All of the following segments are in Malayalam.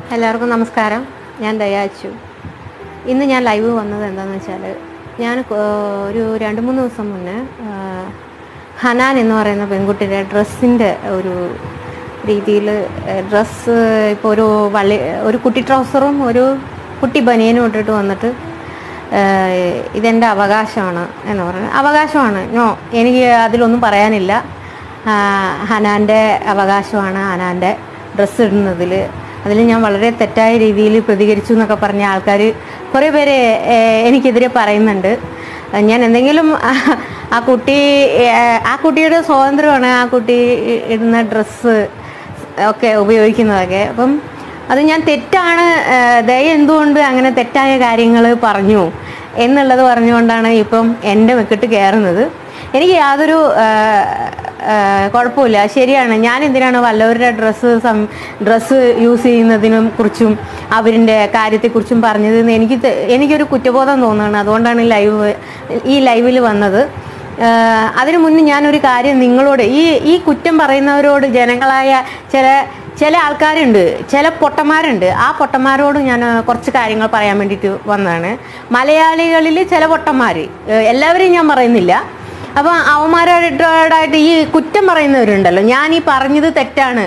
എല്ലാവർക്കും നമസ്കാരം ഞാൻ ദയാച്ചു ഇന്ന് ഞാൻ ലൈവ് വന്നത് എന്താണെന്ന് വെച്ചാൽ ഞാൻ കൊ- ഒരു രണ്ട് മൂന്ന് ദിവസം മുന്നേ ആ, ഹനാൻ എന്ന് പറയുന്ന പെൺകുട്ടിയുടെ ഡ്രസ്സിൻ്റെ ഒരു രീതിയിൽ ഡ്രസ്സ് ഇപ്പോൾ ഒരു വള്ളി ഒരു കുട്ടി ട്രൗസറും ഒരു കുട്ടി ബനിയനും ഇട്ടിട്ട് വന്നിട്ട് ആ, ഇതെൻ്റെ അവകാശമാണ് എന്ന് പറഞ്ഞു അവകാശമാണ് നോ എനിക്ക് അതിലൊന്നും പറയാനില്ല ആ, ഹനാൻ്റെ അവകാശമാണ് ഹനാൻ്റെ ഡ്രസ്സ് ഇടുന്നതിൽ അതിൽ ഞാൻ വളരെ തെറ്റായ രീതിയിൽ പ്രതികരിച്ചു എന്നൊക്കെ പറഞ്ഞ ആൾക്കാർ കുറേ പേര് ഏഹ്, എനിക്കെതിരെ പറയുന്നുണ്ട് ഞാൻ എന്തെങ്കിലും ആ കുട്ടി ഏഹ്, ആ കുട്ടിയുടെ സ്വാതന്ത്ര്യമാണ് ആ കുട്ടി ഇടുന്ന ഡ്രസ്സ് ഒക്കെ ഉപയോഗിക്കുന്നതൊക്കെ അപ്പം അത് ഞാൻ തെറ്റാണ് ഏഹ്, ദയ എന്തുകൊണ്ട് അങ്ങനെ തെറ്റായ കാര്യങ്ങൾ പറഞ്ഞു എന്നുള്ളത് പറഞ്ഞുകൊണ്ടാണ് ഇപ്പം എൻ്റെ മെക്കിട്ട് കയറുന്നത് എനിക്ക് യാതൊരു ഏഹ്, ഏഹ്, കുഴപ്പമില്ല ശരിയാണ് ഞാൻ എന്തിനാണ് വല്ലവരുടെ ഡ്രസ്സ് സം ഡ്രസ്സ് യൂസ് ചെയ്യുന്നതിനും കുറിച്ചും അവരിൻ്റെ കാര്യത്തെക്കുറിച്ചും പറഞ്ഞത് എന്ന് എനിക്ക് തെ- എനിക്കൊരു കുറ്റബോധം തോന്നുകയാണ് അതുകൊണ്ടാണ് ഈ ലൈവ് ഈ ലൈവിൽ വന്നത് ഏഹ്, അതിനു മുന്നേ ഞാനൊരു കാര്യം നിങ്ങളോട് ഈ ഈ കുറ്റം പറയുന്നവരോട് ജനങ്ങളായ ചില ചില ആൾക്കാരുണ്ട് ചില പൊട്ടന്മാരുണ്ട് ആ പൊട്ടന്മാരോട് ഞാൻ ഏഹ്, കുറച്ച് കാര്യങ്ങൾ പറയാൻ വേണ്ടിയിട്ട് വന്നതാണ് മലയാളികളിൽ ചില പൊട്ടന്മാർ ഏഹ്, എല്ലാവരെയും ഞാൻ പറയുന്നില്ല അപ്പൊ അവന്മാരോടായിട്ട് ഈ കുറ്റം പറയുന്നവരുണ്ടല്ലോ ഞാൻ ഈ പറഞ്ഞത് തെറ്റാണ്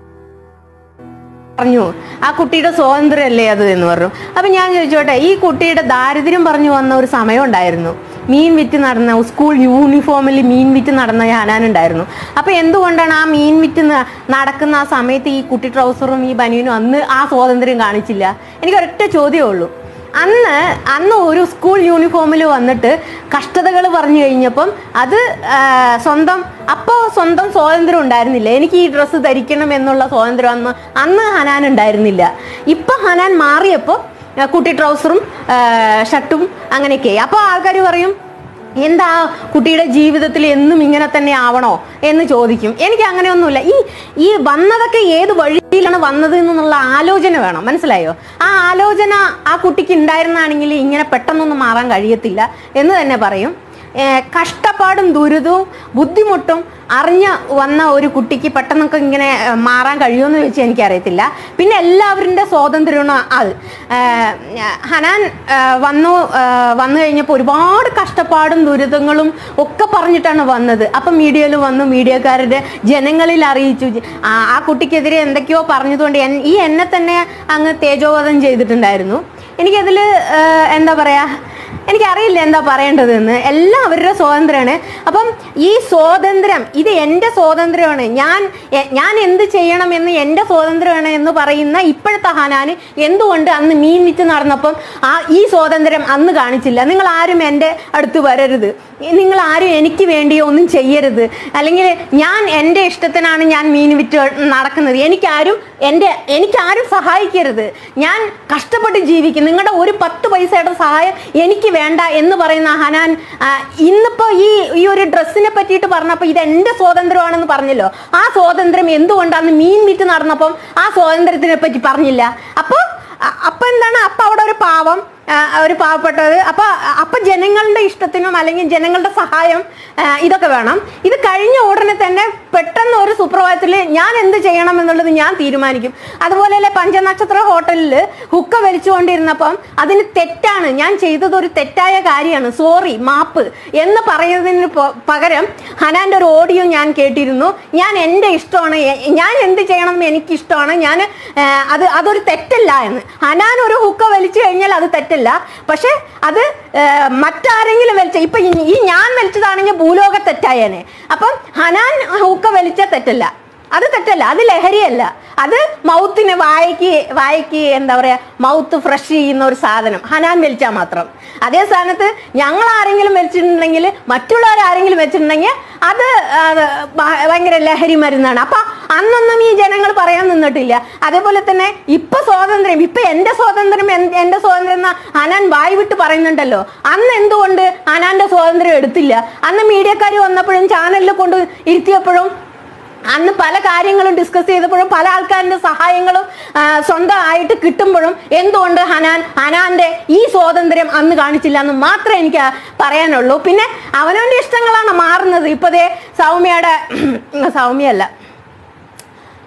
പറഞ്ഞു ആ കുട്ടിയുടെ സ്വാതന്ത്ര്യമല്ലേ അത് എന്ന് പറഞ്ഞു അപ്പൊ ഞാൻ ചോദിച്ചോട്ടെ ഈ കുട്ടിയുടെ ദാരിദ്ര്യം പറഞ്ഞു വന്ന ഒരു സമയം ഉണ്ടായിരുന്നു മീൻ വിറ്റ് നടന്ന സ്കൂൾ യൂണിഫോമിൽ മീൻ വിറ്റ് നടന്ന ഹനാനുണ്ടായിരുന്നു അപ്പൊ എന്തുകൊണ്ടാണ് ആ മീൻ വിറ്റ് ന- നടക്കുന്ന ആ സമയത്ത് ഈ കുട്ടി ട്രൗസറും ഈ ബനിയനും അന്ന് ആ സ്വാതന്ത്ര്യം കാണിച്ചില്ല എനിക്ക് ഒരൊറ്റ ചോദ്യമേ ഉള്ളൂ അന്ന് അന്ന് ഒരു സ്കൂൾ യൂണിഫോമിൽ വന്നിട്ട് കഷ്ടതകൾ പറഞ്ഞു കഴിഞ്ഞപ്പം അത് ആ, സ്വന്തം അപ്പോൾ സ്വന്തം സ്വാതന്ത്ര്യം ഉണ്ടായിരുന്നില്ല എനിക്ക് ഈ ഡ്രസ്സ് ധരിക്കണം എന്നുള്ള സ്വാതന്ത്ര്യം അന്ന് അന്ന് ഹനാൻ ഉണ്ടായിരുന്നില്ല ഇപ്പം ഹനാൻ മാറിയപ്പോൾ ആ, കുട്ടി ട്രൗസറും ആ, ഷർട്ടും അങ്ങനെയൊക്കെ അപ്പോൾ ആൾക്കാർ പറയും എന്താ കുട്ടിയുടെ ജീവിതത്തിൽ എന്നും ഇങ്ങനെ തന്നെ ആവണോ എന്ന് ചോദിക്കും എനിക്ക് അങ്ങനെയൊന്നുമില്ല ഈ ഈ വന്നതൊക്കെ ഏത് വഴിയിലാണ് വന്നത് എന്നുള്ള ആലോചന വേണം മനസ്സിലായോ ആ ആലോചന ആ കുട്ടിക്ക് ഉണ്ടായിരുന്നാണെങ്കിൽ ഇങ്ങനെ പെട്ടെന്നൊന്നും മാറാൻ കഴിയത്തില്ല എന്ന് തന്നെ പറയും ഏർ കഷ്ടപ്പാടും ദുരിതവും ബുദ്ധിമുട്ടും അറിഞ്ഞ വന്ന ഒരു കുട്ടിക്ക് പെട്ടെന്നൊക്കെ ഇങ്ങനെ ഏർ മാറാൻ കഴിയുമെന്ന് ചോദിച്ചാൽ എനിക്കറിയത്തില്ല പിന്നെ എല്ലാവരുടെ സ്വാതന്ത്ര്യമാണ് അത് ഏർ ഹനാൻ ഏർ വന്നു ഏർ വന്നു കഴിഞ്ഞപ്പോൾ ഒരുപാട് കഷ്ടപ്പാടും ദുരിതങ്ങളും ഒക്കെ പറഞ്ഞിട്ടാണ് വന്നത് അപ്പം മീഡിയയിൽ വന്നു മീഡിയക്കാരുടെ ജനങ്ങളിൽ അറിയിച്ചു ആ ആ കുട്ടിക്കെതിരെ എന്തൊക്കെയോ പറഞ്ഞതുകൊണ്ട് എൻ- ഈ എന്നെ തന്നെ അങ്ങ് തേജോവധം ചെയ്തിട്ടുണ്ടായിരുന്നു എനിക്കതിൽ എന്താ പറയുക എനിക്കറിയില്ല എന്താ പറയേണ്ടതെന്ന് എല്ലാം അവരുടെ സ്വാതന്ത്ര്യമാണ് അപ്പം ഈ സ്വാതന്ത്ര്യം ഇത് എൻ്റെ സ്വാതന്ത്ര്യമാണ് ഞാൻ എ- ഞാൻ എന്ത് ചെയ്യണമെന്ന് എൻ്റെ സ്വാതന്ത്ര്യമാണ് എന്ന് പറയുന്ന ഇപ്പോഴത്തെ ഹനാന് എന്തുകൊണ്ട് അന്ന് മീൻ വിറ്റ് നടന്നപ്പം ആ ഈ സ്വാതന്ത്ര്യം അന്ന് കാണിച്ചില്ല നിങ്ങൾ ആരും എൻ്റെ അടുത്ത് വരരുത് നിങ്ങൾ ആരും എനിക്ക് വേണ്ടി ഒന്നും ചെയ്യരുത് അല്ലെങ്കിൽ ഞാൻ എൻ്റെ ഇഷ്ടത്തിനാണ് ഞാൻ മീൻ വിറ്റ് നടക്കുന്നത് എനിക്കാരും എൻ്റെ എനിക്കാരും സഹായിക്കരുത് ഞാൻ കഷ്ടപ്പെട്ട് ജീവിക്കും നിങ്ങളുടെ ഒരു പത്ത് പൈസയുടെ സഹായം എനിക്ക് വേണ്ട എന്ന് പറയുന്ന ഹനാൻ ആ, ഇന്നിപ്പോ ഈ ഈ ഒരു ഡ്രസ്സിനെ പറ്റിയിട്ട് പറഞ്ഞപ്പോൾ ഇത് എൻ്റെ സ്വാതന്ത്ര്യമാണെന്ന് പറഞ്ഞല്ലോ ആ സ്വാതന്ത്ര്യം എന്തുകൊണ്ടാണ് മീൻ വിറ്റ് നടന്നപ്പം ആ സ്വാതന്ത്ര്യത്തിനെ പറ്റി പറഞ്ഞില്ല അപ്പോൾ അപ്പൊ എന്താണ് അപ്പൊ അവിടെ ഒരു പാവം ആ, ഒരു പാവപ്പെട്ടത് അപ്പൊ അപ്പൊ ജനങ്ങളുടെ ഇഷ്ടത്തിനും അല്ലെങ്കിൽ ജനങ്ങളുടെ സഹായം ആ, ഇതൊക്കെ വേണം ഇത് കഴിഞ്ഞ ഉടനെ തന്നെ പെട്ടെന്ന് ഒരു സുപ്രഭാതത്തിൽ ഞാൻ എന്ത് ചെയ്യണം എന്നുള്ളത് ഞാൻ തീരുമാനിക്കും അതുപോലെ അല്ലേ പഞ്ചനക്ഷത്ര ഹോട്ടലിൽ ഹുക്ക വലിച്ചുകൊണ്ടിരുന്നപ്പം അതിന് തെറ്റാണ് ഞാൻ ചെയ്തത് ഒരു തെറ്റായ കാര്യമാണ് സോറി മാപ്പ് എന്ന് പറയുന്നതിന് പ- പകരം ഹനാന്റെ ഒരു ഓഡിയോ ഞാൻ കേട്ടിരുന്നു ഞാൻ എൻ്റെ ഇഷ്ടമാണ് എ- ഞാൻ എന്ത് ചെയ്യണം എന്ന് എനിക്ക് ഇഷ്ടമാണ് ഞാൻ ആ, അത് അതൊരു തെറ്റല്ല എന്ന് ഹനാൻ ഒരു ഹുക്ക വലിച്ചു കഴിഞ്ഞാൽ അത് തെറ്റല്ല പക്ഷെ അത് ആ, മറ്റാരെങ്കിലും വലിച്ച ഇപ്പൊ ഈ- ഈ ഞാൻ വലിച്ചതാണെങ്കിൽ ഭൂലോക തെറ്റായേനെ അപ്പം ഹനാൻ ഹുക്ക വലിച്ച തെറ്റല്ല അത് തെറ്റല്ല അത് ലഹരിയല്ല അത് മൗത്തിന് വായിക്ക് വായിക്ക് എന്താ പറയാ മൗത്ത് ഫ്രഷ് ചെയ്യുന്ന ഒരു സാധനം ഹനാൻ വലിച്ചാൽ മാത്രം അതേ സ്ഥാനത്ത് ഞങ്ങൾ ആരെങ്കിലും വലിച്ചിട്ടുണ്ടെങ്കിൽ മറ്റുള്ളവർ ആരെങ്കിലും വെച്ചിട്ടുണ്ടെങ്കിൽ അത് അത് ഭ- ഭയങ്കര ലഹരി മരുന്നാണ് അപ്പൊ അന്നൊന്നും ഈ ജനങ്ങൾ പറയാൻ നിന്നിട്ടില്ല അതേപോലെ തന്നെ ഇപ്പൊ സ്വാതന്ത്ര്യം ഇപ്പൊ എന്റെ സ്വാതന്ത്ര്യം എൻ- എന്റെ സ്വാതന്ത്ര്യം എന്ന ഹനാൻ വായി വിട്ട് പറയുന്നുണ്ടല്ലോ അന്ന് എന്തുകൊണ്ട് ഹനാന്റെ സ്വാതന്ത്ര്യം എടുത്തില്ല അന്ന് മീഡിയക്കാർ വന്നപ്പോഴും ചാനലിൽ കൊണ്ട് ഇരുത്തിയപ്പോഴും അന്ന് പല കാര്യങ്ങളും ഡിസ്കസ് ചെയ്തപ്പോഴും പല ആൾക്കാരുടെ സഹായങ്ങളും ആ, സ്വന്തമായിട്ട് കിട്ടുമ്പോഴും എന്തുകൊണ്ട് ഹനാൻ ഹനാന്റെ ഈ സ്വാതന്ത്ര്യം അന്ന് കാണിച്ചില്ല എന്ന് മാത്രമേ എനിക്ക് പറയാനുള്ളൂ പിന്നെ അവനവന്റെ ഇഷ്ടങ്ങളാണ് മാറുന്നത് ഇപ്പതേ സൗമ്യയുടെ സൗമ്യല്ല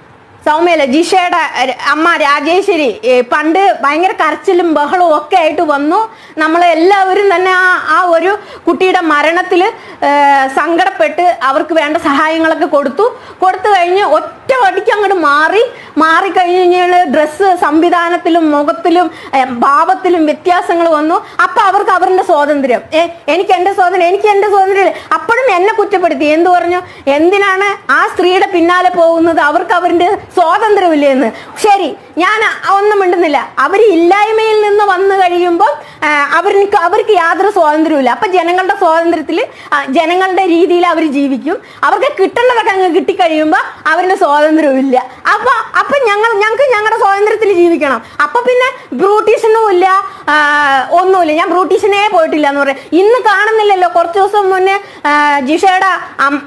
സൗമ്യല്ല ജിഷയുടെ ര- അമ്മ രാജേശ്വരി ഏ, പണ്ട് ഭയങ്കര കരച്ചിലും ബഹളവും ഒക്കെ ആയിട്ട് വന്നു നമ്മൾ എല്ലാവരും തന്നെ ആ ആ ഒരു കുട്ടിയുടെ മരണത്തിൽ സങ്കടപ്പെട്ട് അവർക്ക് വേണ്ട സഹായങ്ങളൊക്കെ കൊടുത്തു കൊടുത്തു കഴിഞ്ഞ് ഒറ്റ വടിക്ക് അങ്ങോട്ട് മാറി മാറി കഴിഞ്ഞ് കഴിഞ്ഞാൽ ഡ്രസ്സ് സംവിധാനത്തിലും മുഖത്തിലും ഏ, ഭാവത്തിലും വ്യത്യാസങ്ങൾ വന്നു അപ്പൊ അവർക്ക് അവരുടെ സ്വാതന്ത്ര്യം ഏ എനിക്ക് എന്റെ സ്വാതന്ത്ര്യം എനിക്ക് എന്റെ സ്വാതന്ത്ര്യം അപ്പോഴും എന്നെ കുറ്റപ്പെടുത്തി എന്ത് പറഞ്ഞു എന്തിനാണ് ആ സ്ത്രീയുടെ പിന്നാലെ പോകുന്നത് അവർക്ക് അവരുടെ സ്വാതന്ത്ര്യമില്ലേ എന്ന് ശരി ഞാൻ ഒന്നും മിണ്ടുന്നില്ല അവർ ഇല്ലായ്മയിൽ നിന്ന് വന്നു കഴിയുമ്പോൾ ആ, അവർക്ക് അവർക്ക് യാതൊരു സ്വാതന്ത്ര്യമില്ല അപ്പൊ ജനങ്ങളുടെ സ്വാതന്ത്ര്യത്തിൽ ജനങ്ങളുടെ രീതിയിൽ അവർ ജീവിക്കും അവർക്ക് കിട്ടേണ്ടതൊക്കെ അങ്ങ് കിട്ടിക്കഴിയുമ്പോൾ അവരുടെ സ്വാതന്ത്ര്യമില്ല അപ്പൊ അപ്പൊ ഞങ്ങൾ ഞങ്ങൾക്ക് ഞങ്ങളുടെ സ്വാതന്ത്ര്യത്തിൽ ജീവിക്കണം അപ്പൊ പിന്നെ ബ്രൂട്ടീഷനും ഇല്ല ആ, ഒന്നുമില്ല ഞാൻ ബ്രൂട്ടീഷനേ പോയിട്ടില്ല എന്ന് പറയാം ഇന്ന് കാണുന്നില്ലല്ലോ കുറച്ച് ദിവസം മുന്നേ ആ, ജിഷയുടെ അം-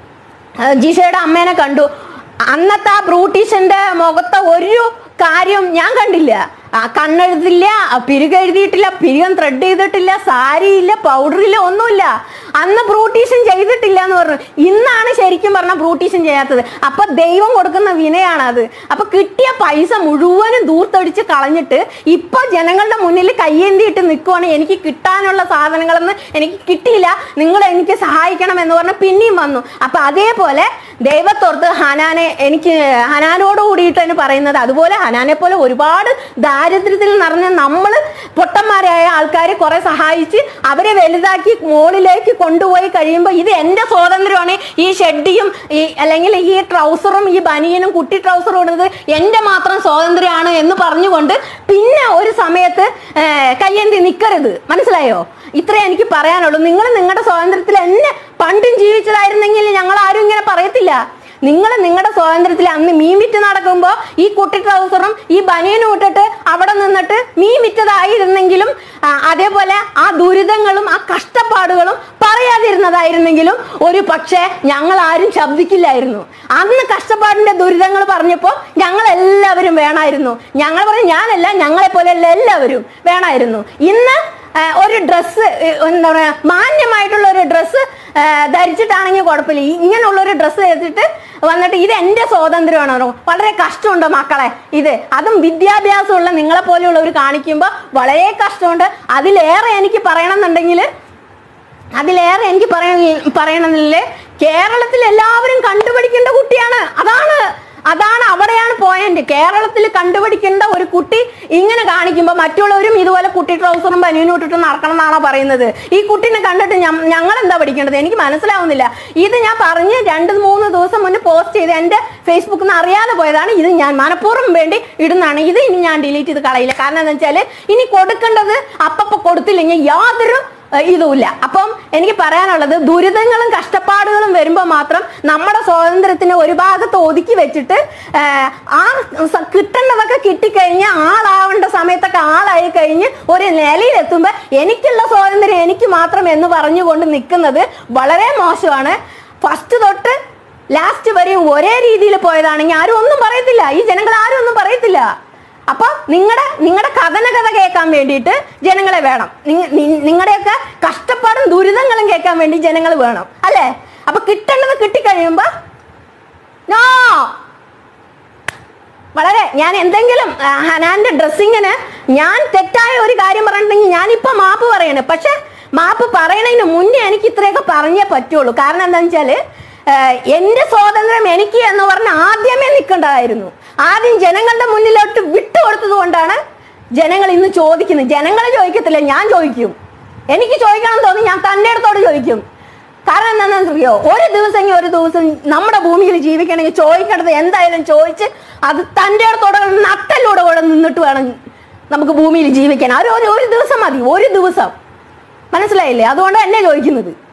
ആ, ജിഷയുടെ അമ്മേനെ കണ്ടു അന്നത്തെ ആ ബ്രൂട്ടീഷന്റെ മുഖത്തെ ഒരു കാര്യം ഞാൻ കണ്ടില്ല ആ കണ്ണെഴുതില്ല ആ പിരുകെഴുതിയിട്ടില്ല പിരികം ത്രെഡ് ചെയ്തിട്ടില്ല സാരിയില്ല പൗഡറില്ല ഒന്നുമില്ല അന്ന് ബ്രൂട്ടീഷൻ ചെയ്തിട്ടില്ല എന്ന് പറഞ്ഞു ഇന്നാണ് ശരിക്കും പറഞ്ഞ ബ്രൂട്ടീഷൻ ചെയ്യാത്തത് അപ്പൊ ദൈവം കൊടുക്കുന്ന വിനയാണ് അത് അപ്പൊ കിട്ടിയ പൈസ മുഴുവനും ദൂർത്തടിച്ച് കളഞ്ഞിട്ട് ഇപ്പൊ ജനങ്ങളുടെ മുന്നിൽ കയ്യേന്തിയിട്ട് നിൽക്കുവാണ് എനിക്ക് കിട്ടാനുള്ള സാധനങ്ങളൊന്നും എനിക്ക് കിട്ടിയില്ല നിങ്ങൾ എനിക്ക് സഹായിക്കണം എന്ന് പറഞ്ഞ് പിന്നെയും വന്നു അപ്പൊ അതേപോലെ ദൈവത്തോർത്ത് ഹനാനെ എനിക്ക് ഹനാനോട് കൂടിയിട്ടാണ് പറയുന്നത് അതുപോലെ ഹനാനെ പോലെ ഒരുപാട് ദാരിദ്ര്യത്തിൽ നിറഞ്ഞ നമ്മൾ പൊട്ടന്മാരായ ആൾക്കാരെ കുറെ സഹായിച്ച് അവരെ വലുതാക്കി മുകളിലേക്ക് കൊണ്ടുപോയി കഴിയുമ്പോൾ ഇത് എന്റെ സ്വാതന്ത്ര്യമാണ് ഈ ഷെഡിയും ഈ അല്ലെങ്കിൽ ഈ ട്രൗസറും ഈ ബനിയനും കുട്ടി ട്രൗസറും ഇടുന്നത് എന്റെ മാത്രം സ്വാതന്ത്ര്യമാണ് എന്ന് പറഞ്ഞുകൊണ്ട് പിന്നെ ഒരു സമയത്ത് ഏർ, കയ്യേന്തി നിൽക്കരുത് മനസ്സിലായോ ഇത്രേ എനിക്ക് പറയാനുള്ളൂ നിങ്ങൾ നിങ്ങളുടെ സ്വാതന്ത്ര്യത്തിൽ എന്നെ പണ്ടും ജീവിച്ചതായിരുന്നെങ്കിൽ ഞങ്ങൾ ആരും ഇങ്ങനെ പറയത്തില്ല നിങ്ങൾ നിങ്ങളുടെ സ്വാതന്ത്ര്യത്തിൽ അന്ന് മീൻ വിറ്റ് നടക്കുമ്പോൾ ഈ കുട്ടി ട്രൗസറും ഈ ബനിയനും ഇട്ടിട്ട് അവിടെ നിന്നിട്ട് മീൻ വിറ്റതായിരുന്നെങ്കിലും ആ, അതേപോലെ ആ ദുരിതങ്ങളും ആ കഷ്ടപ്പാടുകളും പറയാതിരുന്നതായിരുന്നെങ്കിലും ഒരു പക്ഷേ ഞങ്ങൾ ആരും ശബ്ദിക്കില്ലായിരുന്നു അന്ന് കഷ്ടപ്പാടിന്റെ ദുരിതങ്ങൾ പറഞ്ഞപ്പോൾ ഞങ്ങൾ എല്ലാവരും വേണമായിരുന്നു ഞങ്ങൾ പറയും ഞാനല്ല ഞങ്ങളെ പോലെയല്ല എല്ലാവരും വേണമായിരുന്നു ഇന്ന് ആ, ഒരു ഡ്രസ്സ് എന്താ പറയാ മാന്യമായിട്ടുള്ള ഒരു ഡ്രസ്സ് ധരിച്ചിട്ടാണെങ്കിൽ കുഴപ്പമില്ല ഈ- ഇങ്ങനെയുള്ള ഒരു ഡ്രസ്സ് ധരിച്ചിട്ട് വന്നിട്ട് ഇത് എന്റെ സ്വാതന്ത്ര്യമാണോ വളരെ കഷ്ടമുണ്ട് മക്കളെ ഇത് അതും വിദ്യാഭ്യാസമുള്ള നിങ്ങളെ പോലെയുള്ളവർ കാണിക്കുമ്പോൾ വളരെ കഷ്ടമുണ്ട് അതിലേറെ എനിക്ക് പറയണമെന്നുണ്ടെങ്കിൽ അതിലേറെ എനിക്ക് പറയാൻ പറയണമെന്നില്ലേ കേരളത്തിൽ എല്ലാവരും കണ്ടുപിടിക്കേണ്ട കുട്ടിയാണ് അതാണ് അതാണ് അവിടെയാണ് പോയിന്റ് കേരളത്തിൽ കണ്ടുപിടിക്കേണ്ട ഒരു കുട്ടി ഇങ്ങനെ കാണിക്കുമ്പോൾ മറ്റുള്ളവരും ഇതുപോലെ കുട്ടി ട്രൗസറും ബനിയനും ഇട്ടിട്ട് നടക്കണം എന്നാണോ പറയുന്നത് ഈ കുട്ടീനെ കണ്ടിട്ട് ഞങ്ങൾ എന്താ പഠിക്കേണ്ടത് എനിക്ക് മനസ്സിലാവുന്നില്ല ഇത് ഞാൻ പറഞ്ഞ് രണ്ട് മൂന്ന് ദിവസം മുന്നേ പോസ്റ്റ് ചെയ്ത് എൻ്റെ ഫേസ്ബുക്കിൽ നിന്ന് അറിയാതെ പോയതാണ് ഇത് ഞാൻ മനഃപൂർവ്വം വേണ്ടി ഇടുന്നതാണ് ഇത് ഇനി ഞാൻ ഡിലീറ്റ് ചെയ്ത് കളയില്ല കാരണം എന്താ വെച്ചാൽ ഇനി കൊടുക്കേണ്ടത് അപ്പപ്പോൾ കൊടുത്തില്ലെങ്കിൽ യാതൊരു ഏഹ് ഇതുമില്ല അപ്പം എനിക്ക് പറയാനുള്ളത് ദുരിതങ്ങളും കഷ്ടപ്പാടുകളും വരുമ്പോൾ മാത്രം നമ്മുടെ സ്വാതന്ത്ര്യത്തിന് ഒരു ഭാഗത്ത് ഒതുക്കി വെച്ചിട്ട് ഏഹ് ആ സ- കിട്ടേണ്ടതൊക്കെ കിട്ടിക്കഴിഞ്ഞ് ആളാവേണ്ട സമയത്തൊക്കെ ആളായി കഴിഞ്ഞ് ഒരു നിലയിലെത്തുമ്പോൾ എനിക്കുള്ള സ്വാതന്ത്ര്യം എനിക്ക് മാത്രം എന്ന് പറഞ്ഞുകൊണ്ട് നിൽക്കുന്നത് വളരെ മോശമാണ് ഫസ്റ്റ് തൊട്ട് ലാസ്റ്റ് വരെയും ഒരേ രീതിയിൽ പോയതാണെങ്കിൽ ആരും ഒന്നും പറയത്തില്ല ഈ ജനങ്ങൾ ആരും ഒന്നും പറയത്തില്ല അപ്പൊ നിങ്ങളുടെ നിങ്ങളുടെ കഥന കഥ കേൾക്കാൻ വേണ്ടിയിട്ട് ജനങ്ങളെ വേണം നിങ്ങ- നി- നിങ്ങളുടെയൊക്കെ കഷ്ടപ്പാടും ദുരിതങ്ങളും കേൾക്കാൻ വേണ്ടി ജനങ്ങൾ വേണം അല്ലേ അപ്പൊ കിട്ടേണ്ടത് കിട്ടിക്കഴിയുമ്പോ നോ വളരെ ഞാൻ എന്തെങ്കിലും ആ, ഹനാന്റെ ഡ്രസ്സിങ്ങിന് ഞാൻ തെറ്റായ ഒരു കാര്യം പറഞ്ഞിട്ടുണ്ടെങ്കിൽ ഞാനിപ്പോ മാപ്പ് പറയണ് പക്ഷെ മാപ്പ് പറയണതിന് മുന്നേ എനിക്ക് ഇത്രയൊക്കെ പറഞ്ഞേ പറ്റുള്ളൂ കാരണം എന്താണെന്ന് വെച്ചാല് ഏഹ്, എന്റെ സ്വാതന്ത്ര്യം എനിക്ക് എന്ന് പറഞ്ഞ് ആദ്യമേ നിൽക്കേണ്ടതായിരുന്നു ആദ്യം ജനങ്ങളുടെ മുന്നിലോട്ട് വിട്ടുകൊടുത്തത് കൊണ്ടാണ് ജനങ്ങൾ ഇന്ന് ചോദിക്കുന്നത് ജനങ്ങൾ ചോദിക്കത്തില്ല ഞാൻ ചോദിക്കും എനിക്ക് ചോദിക്കണം തോന്നി ഞാൻ തന്റെ അടുത്തോട് ചോദിക്കും കാരണം എന്താണെന്ന് അറിയോ ഒരു ദിവസം ഒരു ദിവസം നമ്മുടെ ഭൂമിയിൽ ജീവിക്കണമെങ്കിൽ ചോദിക്കേണ്ടത് എന്തായാലും ചോദിച്ച് അത് തൻ്റെ അടുത്തോടെ നട്ടലൂടെ കൂടെ നിന്നിട്ട് വേണം നമുക്ക് ഭൂമിയിൽ ജീവിക്കാൻ ഒരു ഒരു- ഒരു ദിവസം മതി ഒരു ദിവസം മനസ്സിലായില്ലേ അതുകൊണ്ട് എന്നെ ചോദിക്കുന്നത്